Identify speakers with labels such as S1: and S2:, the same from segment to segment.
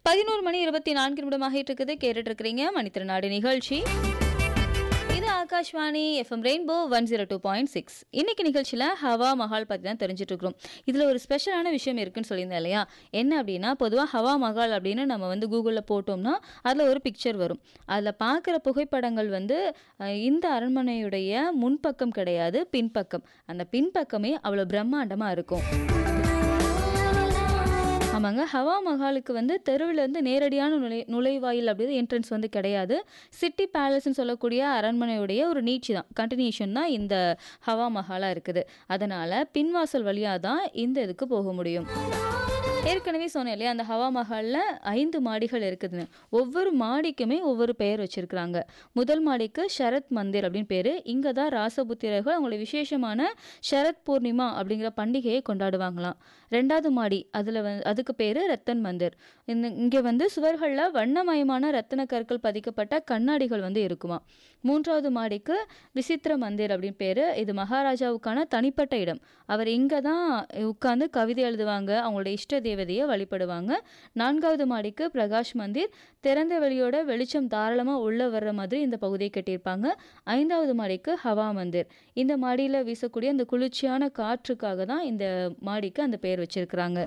S1: பதினோரு மணி இருபத்தி நான்கு நிமிடமாக இருக்குது கேட்டுட்டு இருக்கிறீங்க மணித்திறனாடு நிகழ்ச்சி இது Akashvani FM rainbow one zero two point six இன்னைக்கு நிகழ்ச்சியில் ஹவா மஹால் பற்றி தான் தெரிஞ்சுட்டு இருக்கிறோம் இதில் ஒரு ஸ்பெஷலான விஷயம் இருக்குன்னு சொல்லியிருந்தேன் இல்லையா என்ன அப்படின்னா பொதுவாக ஹவா மஹால் அப்படின்னு நம்ம வந்து கூகுளில் போட்டோம்னா அதில் ஒரு பிக்சர் வரும் அதில் பார்க்குற புகைப்படங்கள் வந்து அஹ், இந்த அரண்மனையுடைய முன்பக்கம் கிடையாது பின்பக்கம் அந்த பின்பக்கமே அவ்வளோ பிரம்மாண்டமாக இருக்கும் ஆமாங்க ஹவா மஹாலுக்கு வந்து தெருவில் இருந்து நேரடியான நுழை நுழைவாயில் அப்படி என்ட்ரன்ஸ் வந்து கிடையாது சிட்டி பேலஸ்ன்னு சொல்லக்கூடிய அரண்மனையுடைய ஒரு நீட்சி தான் கண்டினியூஷன் தான் இந்த ஹவா மஹாலாக இருக்குது அதனால் பின்வாசல் வழியாக தான் இந்த இதுக்கு போக முடியும் ஏற்கனவே சொன்னேன் இல்லையா அந்த ஹவா மஹாலில் ஐந்து மாடிகள் இருக்குதுன்னு ஒவ்வொரு மாடிக்குமே ஒவ்வொரு பெயர் வச்சிருக்கிறாங்க முதல் மாடிக்கு ஷரத் மந்திர் அப்படின்னு பேர் இங்கே தான் ராசபுத்திரர்கள் அவங்களுடைய விசேஷமான ஷரத் பூர்ணிமா அப்படிங்கிற பண்டிகையை கொண்டாடுவாங்களாம் ரெண்டாவது மாடி அதில் வந்து அதுக்கு பேர் ரத்தன் மந்திர் இந்த இங்கே வந்து சுவர்களில் வண்ணமயமான ரத்தின கற்கள் பதிக்கப்பட்ட கண்ணாடிகள் வந்து இருக்குமா மூன்றாவது மாடிக்கு விசித்திர மந்திர் அப்படின்னு பேர் இது மகாராஜாவுக்கான தனிப்பட்ட இடம் அவர் இங்கே தான் உட்காந்து கவிதை எழுதுவாங்க அவங்களோட இஷ்ட தேவதையை வழிபடுவாங்க நான்காவது மாடிக்கு பிரகாஷ் மந்திர் திறந்த வெளியோட வெளிச்சம் தாராளமாக உள்ள வர்ற மாதிரி இந்த பகுதியை கட்டியிருப்பாங்க ஐந்தாவது மாடிக்கு ஹவா மந்திர் இந்த மாடியில் வீசக்கூடிய அந்த குளிர்ச்சியான காற்றுக்காக தான் இந்த மாடிக்கு அந்த பெயர் வச்சிருக்கிறாங்க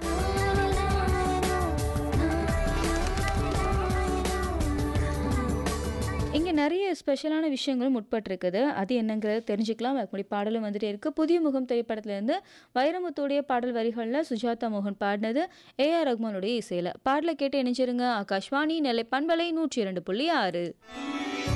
S1: இங்கே நிறைய ஸ்பெஷலான விஷயங்களும் உட்பட்டிருக்குது அது என்னங்கிறத தெரிஞ்சுக்கலாம் அதுக்கு முன்னாடி பாடலும் வந்துட்டே இருக்கு புதிய முகம் திரைப்படத்திலேருந்து வைரமுத்துடைய பாடல் வரிகளில் சுஜாதா மோகன் பாடினது ஏஆர் ரஹ்மானுடைய இசையில் பாடலை கேட்டு இணைஞ்சிருங்க ஆகாஷ்வாணி நெல்லை பண்பலை நூற்றி இரண்டு புள்ளி ஆறு